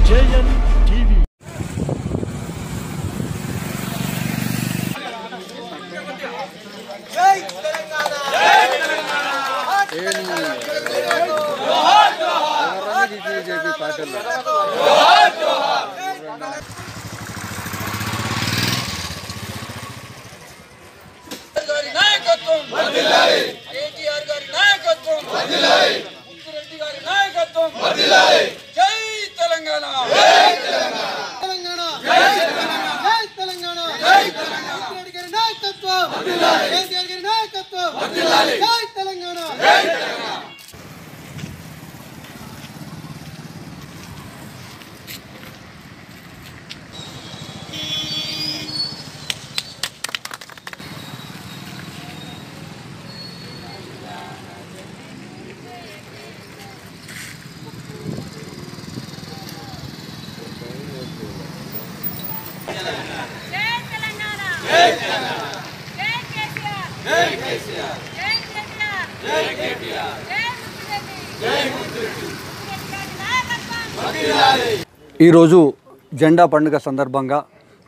JN TV BJP పార్టీలో గారి నాయకత్వం కేటీఆర్ గారి నాయకత్వం ముత్తురెడ్డి గారి నాయకత్వం జై తెలంగాణ తెలంగాణ జై తెలంగాణ జై తెలంగాణ గారి నాయకత్వం కేసీఆర్ గారి నాయకత్వం జై తెలంగాణ జై తెలంగాణ జై తెలంగాణ జై కేసీఆర్ జై కేసీఆర్ జై కేటీఆర్ జై కేటీఆర్ జై ముత్తురెడ్డి జై ముత్తురెడ్డి నాయకత్వం ఈరోజు జెండా పండుగ సందర్భంగా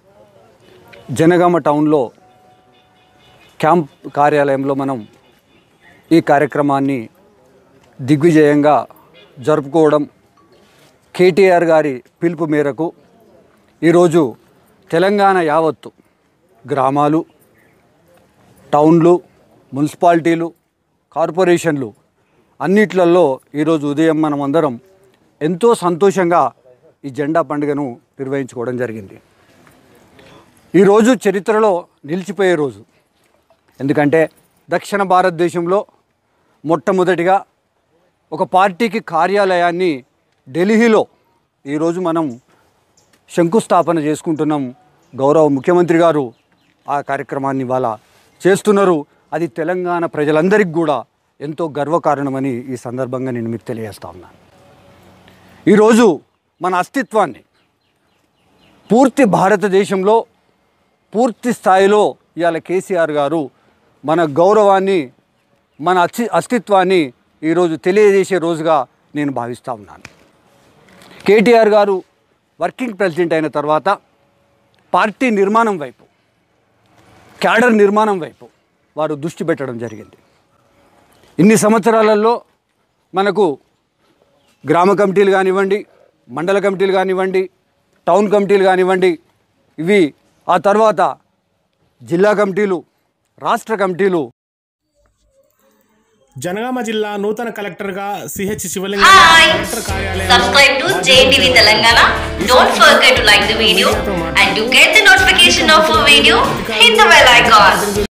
జనగామ టౌన్లో క్యాంప్ కార్యాలయంలో మనం ఈ కార్యక్రమాన్ని దిగ్విజయంగా జరుపుకోవడం కేటీఆర్ గారి పిలుపు మేరకు ఈరోజు తెలంగాణ యావత్తు గ్రామాలు టౌన్లు మున్సిపాలిటీలు కార్పొరేషన్లు అన్నిట్లలో ఈరోజు ఉదయం మనం అందరం ఎంతో సంతోషంగా ఈ జెండా పండుగను నిర్వహించుకోవడం జరిగింది ఈరోజు చరిత్రలో నిలిచిపోయే రోజు ఎందుకంటే దక్షిణ భారతదేశంలో మొట్టమొదటిగా ఒక పార్టీకి కార్యాలయాన్ని ఢిల్లీలో ఈరోజు మనం శంకుస్థాపన చేసుకుంటున్నాం గౌరవ ముఖ్యమంత్రి గారు ఆ కార్యక్రమాన్ని ఇవాళ చేస్తున్నారు అది తెలంగాణ ప్రజలందరికీ కూడా ఎంతో గర్వకారణమని ఈ సందర్భంగా నేను మీకు తెలియజేస్తా ఉన్నాను ఈరోజు మన అస్తిత్వాన్ని పూర్తి భారతదేశంలో పూర్తి స్థాయిలో ఇవాళ కేసీఆర్ గారు మన గౌరవాన్ని మన అస్తి అస్తిత్వాన్ని ఈరోజు తెలియజేసే రోజుగా నేను భావిస్తూ ఉన్నాను కేటీఆర్ గారు వర్కింగ్ ప్రెసిడెంట్ అయిన తర్వాత పార్టీ నిర్మాణం వైపు క్యాడర్ నిర్మాణం వైపు వారు దృష్టి పెట్టడం జరిగింది ఇన్ని సంవత్సరాలలో మనకు గ్రామ కమిటీలు కానివ్వండి మండల కమిటీలు కానివ్వండి టౌన్ కమిటీలు కానివ్వండి ఇవి ఆ తర్వాత జిల్లా కమిటీలు రాష్ట్ర కమిటీలు జనగామ జిల్లా నూతన కలెక్టర్గా సిహెచ్ శివలింగ Hi! కలెక్టర్ కార్యాలయం Subscribe to JTV Telangana. Don't forget to like the video and to get the notification of a video, hit the bell icon.